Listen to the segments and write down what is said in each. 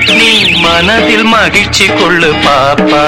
நீ மனதில் மகிழ்ச்சி கொள்ளு பாப்பா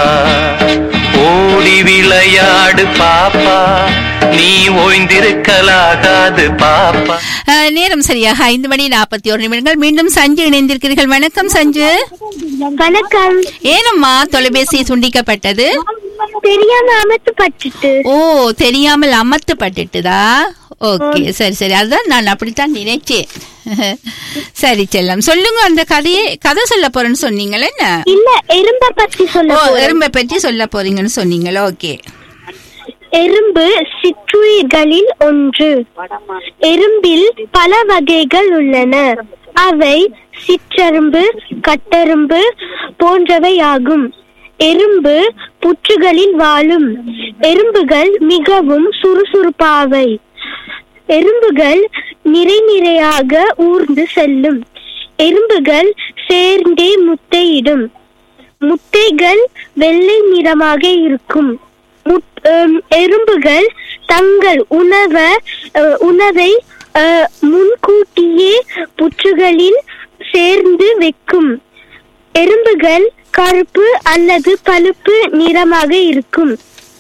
ஓடி விளையாடு பாப்பா நீ ஓய்ந்திருக்கலாகாது பாப்பா அஹ், நேரம் சரியாக ஐந்து மணி நாற்பத்தி ஒரு நிமிடங்கள் மீண்டும் சஞ்சு இணைந்திருக்கிறீர்கள் வணக்கம் சஞ்சு வணக்கம் ஏனம்மா தொலைபேசி துண்டிக்கப்பட்டது தெரியாம அமர்த்து பட்டுட்டு ஓ தெரியாமல் அமர்த்து பட்டுட்டுதா ஓகே சரி சரி அதுதான் நான் அப்படித்தான் நினைச்சேன் சரி செல்லம் சொல்லுங்க அந்த கதையை கதை சொல்ல போறேன்னு சொன்னீங்களே என்ன இல்ல எறும்ப பத்தி சொல்ல ஓ போறேன். எறும்பை பற்றி சொல்ல போறீங்கன்னு சொன்னீங்களா ஓகே எறும்பு சிற்றுயிர்களில் ஒன்று எறும்பில் பல வகைகள் உள்ளன அவை சிற்றெறும்பு கட்டெறும்பு போன்றவை ஆகும் எறும்பு புற்றுகளில் வாழும் எறும்புகள் மிகவும் சுறுசுறுப்பாவை எறும்புகள் நிறை நிறையாக ஊர்ந்து செல்லும் எறும்புகள் சேர்ந்தே முட்டையிடும் முட்டைகள் வெள்ளை நிறமாக இருக்கும் முட்- ஹம், எறும்புகள் தங்கள் உணவ அஹ், உணவை அஹ், முன்கூட்டியே புற்றுகளில் சேர்ந்து வைக்கும் எறும்புகள் கருப்பு அல்லது பழுப்பு நிறமாக இருக்கும்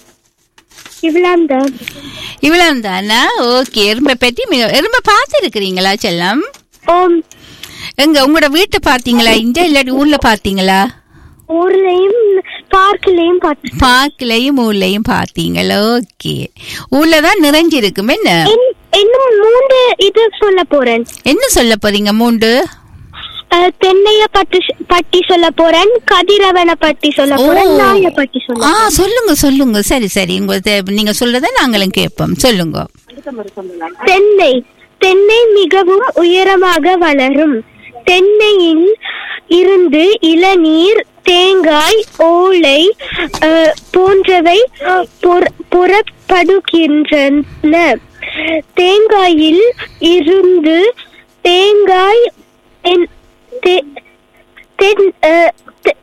இவ்வளவுதான் இவ்வளவு தானா ஓகே எறும்பை பற்றி மிக எறும்பை பார்த்து இருக்கிறீங்களா செல்லம் ஓம் எங்க உங்களோட வீட்டை பார்த்தீங்களா இங்க இல்லாட்டி ஊர்ல பார்த்தீங்களா ஊர்லயும் பார்க்லயும் பார்த்து பார்க்கலையும் ஊர்லயும் பார்த்தீங்களா ஓகே ஊர்ல தான் நிறைஞ்சிருக்கும் என்ன இன்- இன்னும் மூன்று இது சொல்ல போறேன் என்ன சொல்ல போறீங்க மூண்டு அஹ், தென்னைய பற்றி பற்றி சொல்ல போறேன் கதிரவனை பற்றி சொல்ல போறேன் ஓ. நாய பற்றி சொல்ல ஆ சொல்லுங்க சொல்லுங்க சரி சரி உங்க தே- நீங்க சொல்றத நாங்களும் கேட்போம் சொல்லுங்க தென்னை தென்னை மிகவும் உயரமாக வளரும் தென்னையில் இருந்து இளநீர் தேங்காய் ஓலை அஹ், போன்றவை புற- புறப்படுகின்றன தேங்காயில் இருந்து தேங்காய் என்- தே- தென்- அஹ், தே-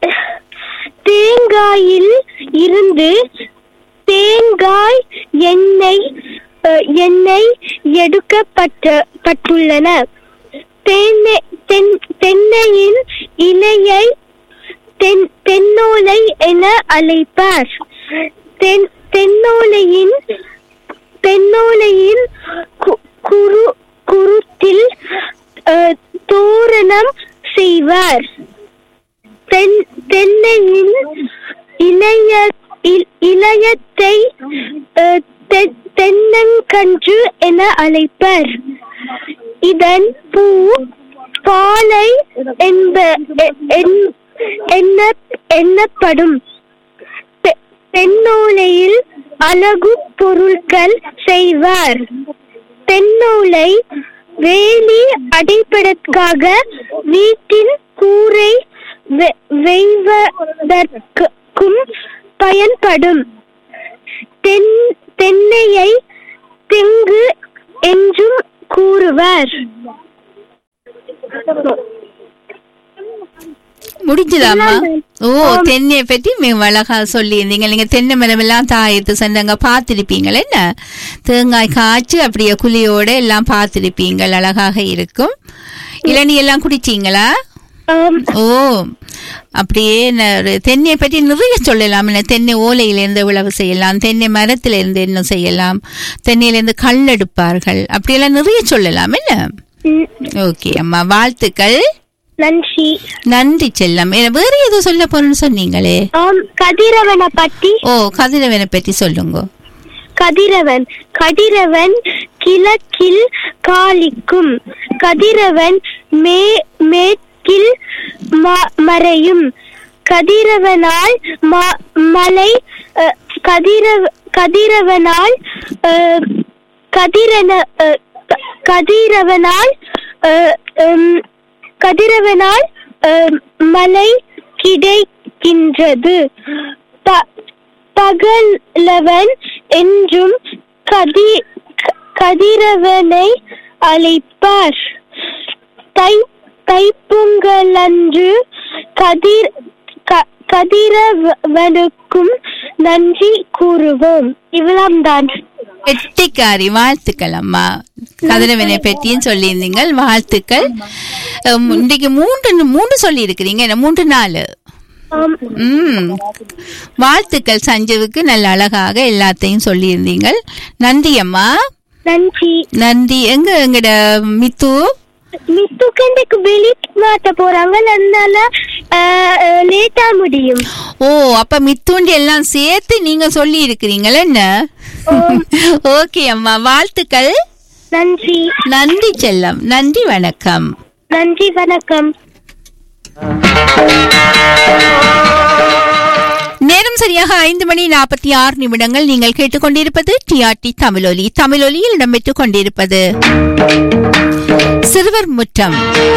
தேங்காயில் இருந்து தேங்காய் எண்ணெய் அஹ், எண்ணெய் எடுக்கப்பட்ட பட்டுள்ளன தென்னை தென்- தென்னையின் இலையை தென் தென்னோலை என அழைப்பார் தென் தென்னோலையின் தென்னோலையின் கு- குரு குருத்தில் அஹ், தோரணம் செய்வார் தென் தென்னையின் இளைய இ- இளையத்தை அஹ், தெ- தென்னங்கன்று என அழைப்பர் இதன் பூ பாலை என்ப எ- என்- என்ன- எண்ணப்படும் தெ- தென்னோலையில் அழகு பொருட்கள் செய்வார் தென்னோலை வேலி அடைப்பதற்காக வீட்டின் கூரை வெ- வெய்வதற்கும் பயன்படும் தென் தென்னையை தெங்கு என்றும் கூறுவர் முடிஞ்சதாம்மா ஓ தென்னையை பற்றி மிக அழகா சொல்லியிருந்தீங்க நீங்க தென்னை மரம் எல்லாம் தாயத்து சென்றங்க பார்த்திருப்பீங்களே என்ன தேங்காய் காய்ச்சி அப்படியே குழியோட எல்லாம் பார்த்திருப்பீங்கள் அழகாக இருக்கும் இளநீ எல்லாம் குடிச்சீங்களா ஆம், ஓ அப்படியே ந- ஒரு தென்னையை பற்றி நிறைய சொல்லலாம் என்ன தென்னை ஓலையிலிருந்து உழவு செய்யலாம் தென்னை மரத்திலிருந்து என்ன செய்யலாம் தென்னையிலிருந்து கல் எடுப்பார்கள் அப்படியெல்லாம் நிறைய சொல்லலாம் என்ன ம், ஓகே அம்மா வாழ்த்துக்கள் நன்றி நன்றி செல்லம் ஏ, வேற ஏதோ சொல்ல போறேன்னு சொன்னீங்களே ஆம் கதிரவனை பற்றி ஓ கதிரவனை பற்றி சொல்லுங்க கதிரவன் கதிரவன் கிழக்கில் காலிக்கும் கதிரவன் மே மேற்கில் ம- மறையும் கதிரவனால் ம- மலை அஹ், கதிரவ கதிரவனால் அஹ், கதிரன அஹ், க- கதிரவனால் அஹ், உம், கதிரவனால் அஹ், மழை கிடைக்கின்றது ப- பகலவன் என்றும் கதி க- கதிரவனை அழைப்பார் தை தைப்பொங்கலன்று கதிர் க- கதிரவனுக்கும் நன்றி கூறுவோம் இவ்வளவுதான் கெட்டிக்காரி வாழ்த்துக்கள் அம்மா கதிரவனை பற்றியும் சொல்லியிருந்தீங்கள் வாழ்த்துக்கள் உம், இன்றைக்கு மூன்று மூன்று சொல்லி இருக்கிறீங்க என்ன மூன்று நாலு ஆம். ம் வாழ்த்துக்கள் சஞ்சுவுக்கு நல்ல அழகாக எல்லாத்தையும் சொல்லியிருந்தீங்கள் நன்றி அம்மா நன்றி நன்றி எங்க எங்கட மித்து மித்துக்கு இன்றைக்கு வெளி மாட்ட போறாங்க அதனால லேட்டா முடியும் ஓ அப்ப மித்துண்டி எல்லாம் சேர்த்து நீங்க சொல்லி இருக்கிறீங்களா என்ன ஓகே அம்மா வாழ்த்துக்கள் நன்றி நன்றி செல்லம் நன்றி வணக்கம் நன்றி வணக்கம் நேரம் சரியாக ஐந்து மணி நாற்பத்தி ஆறு நிமிடங்கள் நீங்கள் கேட்டுக்கொண்டிருப்பது டிஆர்டி தமிழொலி தமிழொலியில் இடம்பெற்றுக் கொண்டிருப்பது சிறுவர் முற்றம்